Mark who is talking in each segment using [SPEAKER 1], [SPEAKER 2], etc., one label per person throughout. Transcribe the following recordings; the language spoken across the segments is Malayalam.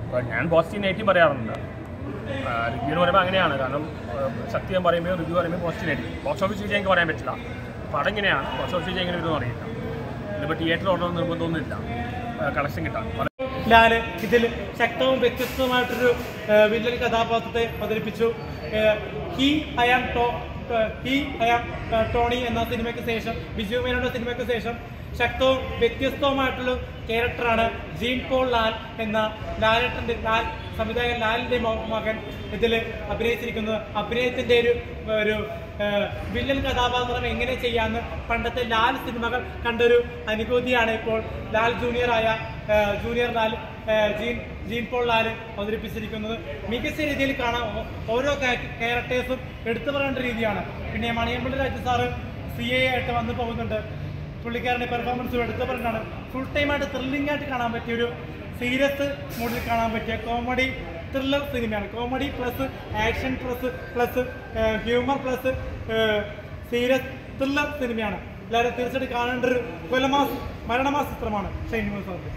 [SPEAKER 1] അപ്പോൾ ഞാൻ പോസിറ്റീവ് നെഗറ്റീവ് പറയാറുണ്ട് റിവ്യൂ എന്ന് പറയുമ്പോൾ അങ്ങനെയാണ് കാരണം ആ, സത്യം പറയുമ്പോൾ റിവ്യൂ പറയുമ്പോൾ പോസിറ്റീവ് നെഗറ്റീവ് ബോക്സ് ഓഫീസ് വിജയം എനിക്ക് പറയാൻ പറ്റില്ല പടം ഇങ്ങനെയാണ് ബോക്സ് ഓഫീസ് വിജയം എങ്ങനെ വരുമെന്ന് അറിയില്ല ഇതിപ്പോൾ തിയേറ്ററിൽ ഓർഡർ നിർബന്ധമൊന്നുമില്ല കളക്ഷൻ കിട്ടാൻ
[SPEAKER 2] ലാല് ഇതിൽ ശക്തവും വ്യത്യസ്തവുമായിട്ടൊരു ആ, വില്ലൻ കഥാപാത്രത്തെ അവതരിപ്പിച്ചു ഹി ഐ ആം ടോ ഹി ഐ ആം ടോണി എന്ന സിനിമയ്ക്ക് ശേഷം ബിജു മേനോന്റെ സിനിമയ്ക്ക് ശേഷം ശക്തവും വ്യത്യസ്തവുമായിട്ടുള്ള ക്യാരക്ടറാണ് ജീൻ പോൾ ലാൽ എന്ന ലാലേട്ടന്റെ ലാൽ സംവിധായകൻ ലാലിന്റെ മോ- മകൻ ഇതിൽ അഭിനയിച്ചിരിക്കുന്നത് അഭിനയത്തിന്റെ ഒരു ഒരു ആ, വില്ലൻ കഥാപാത്രം എങ്ങനെ ചെയ്യാമെന്ന് പണ്ടത്തെ ലാൽ സിനിമകൾ കണ്ടൊരു അനുഭൂതിയാണ് ഇപ്പോൾ ലാൽ ജൂനിയറായ ആ, ജൂനിയർ ലാൽ ആ, ജീൻ ജീൻ പോൾ ലാൽ അവതരിപ്പിച്ചിരിക്കുന്നത് മികച്ച രീതിയിൽ കാണാം ഓ- ഓരോ ക്യാരക്ടേഴ്സും എടുത്തു പറയേണ്ട രീതിയാണ് പിന്നെ Maniyanpilla Raju sir C A ആയിട്ട് വന്നു പോകുന്നുണ്ട് പുള്ളിക്കാരൻ്റെ പെർഫോമൻസ് എടുത്തു പറഞ്ഞാണ് ഫുൾ ടൈമായിട്ട് ത്രില്ലിംഗ് ആയിട്ട് കാണാൻ പറ്റിയ ഒരു സീരിയസ് മൂഡിൽ കാണാൻ പറ്റിയ കോമഡി ത്രില്ലർ സിനിമയാണ് comedy plus action plus plus humour plus serious thriller സിനിമയാണ് എല്ലാവരും തീർച്ചയായിട്ടും കാണേണ്ട ഒരു കൊലമാസ് മരണമാസ ചിത്രമാണ് ഷൈൻ സാറിന്റെ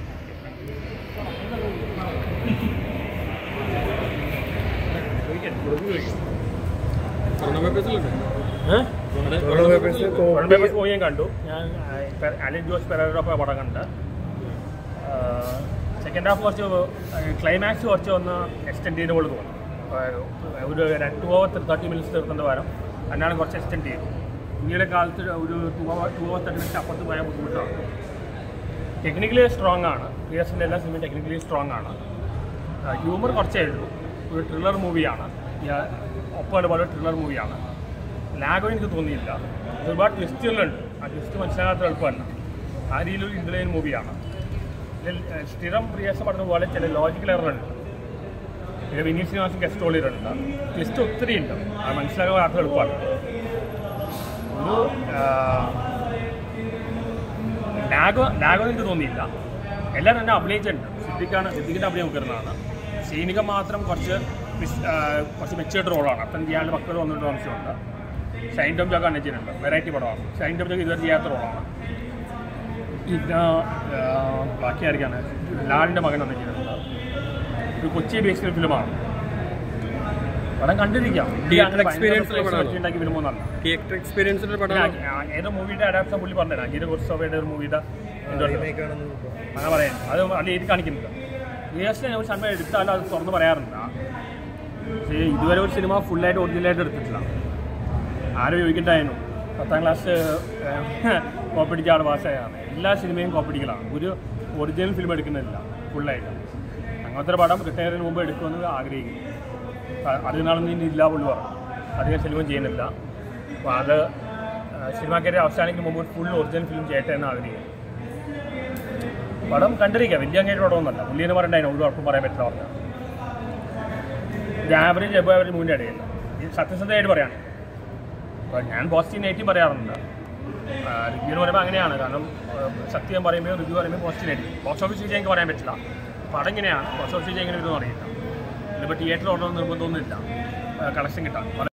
[SPEAKER 1] പേപ്പേഴ്സ് മൂവി ഞാൻ കണ്ടു ഞാൻ ആ, പെ- അലിൻ ജോസ് പെരേരൊപ്പം പടം കണ്ട് സെക്കൻഡ് ഹാഫ് കുറച്ച് ക്ലൈമാക്സ് കുറച്ച് ഒന്ന് എക്സ്റ്റെൻഡ് ചെയ്ത പോലെ തോന്നി ആ, ഒരു ടു അവർ തേർട്ടി മിനിറ്റ്സ് തീർക്കേണ്ട വാരം അതിനാണ് കുറച്ച് എക്സ്റ്റെൻഡ് ചെയ്തു ഇന്ത്യയുടെ കാലത്ത് ഒരു two hour two hour thirty minutes അപ്പുറത്ത് പോയാൽ ബുദ്ധിമുട്ടാണ് ടെക്നിക്കലി സ്ട്രോങ് ആണ് പിയേഴ്സിൻ്റെ എല്ലാ സിനിമയും ടെക്നിക്കലി സ്ട്രോങ് ആണ് ഹ്യൂമർ കുറച്ചേ ഉള്ളൂ ഒരു ട്രില്ലർ മൂവിയാണ് ഒപ്പം പോലെ ട്രില്ലർ മൂവിയാണ് ലാഗോ എനിക്ക് തോന്നിയില്ല ഒരുപാട് ട്വിസ്റ്റുകളുണ്ട് ആ ട്വിസ്റ്റ് മനസ്സിലാകാത്ത എളുപ്പമല്ല ആ രീതിയിലൊരു ഇൻഡലൈൻ മൂവിയാണ് ഇതിൽ ഏഹ്, സ്ഥിരം പ്രിയസ് പറഞ്ഞ പോലെ ചില ലോജിക്കൽ എററുണ്ട് പിന്നെ വിനീത് ശ്രീനിവാസൻ ഗസ്റ്റ് റോളിലുണ്ട് ട്വിസ്റ്റ് ഒത്തിരി ഉണ്ട് അത് മനസ്സിലാകാത്ത എളുപ്പമാണ് ഒരു ലാഗോ ലാഗോ എനിക്ക് തോന്നിയില്ല എല്ലാവരും എന്നെ അഭിനയിച്ചിട്ടുണ്ട് സിദ്ദിഖാണ് സിദ്ദിഖിൻ്റെ അഭിനയം കയറുന്നതാണ് സൈനിക മാത്രം കുറച്ച് മിസ്- ആ, കുറച്ച് മെച്ചേർഡ് റോളാണ് അപ്പം ഇയാളുടെ മക്കൾ വന്നിട്ട് താമസമുണ്ട് ഷൈൻ ടോം ജോക്ക് തന്നെ ചെയ്യുന്നുണ്ട് വെറൈറ്റി പടമാണ് ഷൈൻ ടോം ജോക്ക് ഇതുവരെ ചെയ്യാത്ത റോളാണ് പിന്നെ ആ, ബാക്കി ആയിരിക്കാണ് ലാലിൻ്റെ മകൻ വന്ന് ചെയ്യുന്നുണ്ട് ഒരു കൊച്ചി ബേസ്ഡ് ഫിലിമാണ് പടം കണ്ടിരിക്കാം
[SPEAKER 3] Theatre experience ഉള്ള പടമാണോ?
[SPEAKER 1] ഉണ്ടാക്കിയ ഫിലിമൊന്നല്ല
[SPEAKER 3] തിയേറ്റർ എക്സ്പീരിയൻസിന്റെ
[SPEAKER 1] പിന്നെ
[SPEAKER 3] പടം
[SPEAKER 1] ആ- ഏതോ മൂവിയുടെ അഡാപ്ഷൻ പുള്ളി പറഞ്ഞുതരാം അഗീര ഗുർസോവയുടെ ഒരു മൂവിയുടെ അങ്ങനെ പറയാം അത് അത് എഴുതി കാണിക്കുന്നില്ല റിയേഴ്സിൽ ഒരു സിനിമ എടുത്താലും അത് തുറന്ന് പറയാറുണ്ട് പക്ഷേ ഇതുവരെ ഒരു സിനിമ ഫുള്ളായിട്ട് ഒറിജിനലായിട്ട് എടുത്തിട്ടില്ല ആരും ചോദിക്കണ്ടായിരുന്നു പത്താം ക്ലാസ് കോപ്പടിച്ച ആൾ പാസ്സായാണ് എല്ലാ സിനിമയും കോപ്പടിക്കലാണ് ഒരു ഒറിജിനൽ ഫിലിം എടുക്കുന്നില്ല ഫുള്ളായിട്ട് അങ്ങനത്തെ ഒരു പടം റിട്ടയറിന് മുമ്പ് എടുക്കുമെന്ന് ആഗ്രഹിക്കുന്നു അ- അതിനാളൊന്നും ഇനി ഇല്ല പുള്ളി പറഞ്ഞു അധികം സിനിമ ചെയ്യുന്നില്ല അപ്പോൾ അത് സിനിമാക്കാരെ അവസാനിക്കുന്ന മുമ്പ് ഒരു ഫുൾ ഒറിജിനൽ ഫിലിം ചെയ്യട്ടെ എന്ന് ആഗ്രഹിക്കുന്നു പടം കണ്ടിരിക്കാം വലിയ അങ്ങേറ്റ് പടമൊന്നുമല്ല പുള്ളി എന്ന് പറയണ്ടായിരുന്നു ഒരു ഉറപ്പും പറയാൻ പറ്റില്ല പറഞ്ഞു ഒരു ആവറേജ് എബോ ആവറേജ് മൂവിൻ്റെ ഇടയില്ല ഇത് സത്യസന്ധമായിട്ട് പറയാണ് അപ്പോൾ ഞാൻ പോസിറ്റീവ് നെഗറ്റീവ് പറയാറുണ്ട് റിവ്യൂ എന്ന് പറയുമ്പോൾ അങ്ങനെയാണ് കാരണം ആ, സത്യം പറയുമ്പോൾ റിവ്യൂ പറയുമ്പോൾ പോസിറ്റീവ് നെഗറ്റീവ് ബോക്സ് ഓഫീസ് വിജയം എനിക്ക് പറയാൻ പറ്റില്ല പടം ഇങ്ങനെയാണ് ബോക്സ് ഓഫീസ് വിജയം എങ്ങനെ വരുമെന്ന് അറിയില്ല ഇതിപ്പോൾ തിയേറ്ററിൽ ഓർഡർ നിർബന്ധമൊന്നുമില്ല കളക്ഷൻ കിട്ടാൻ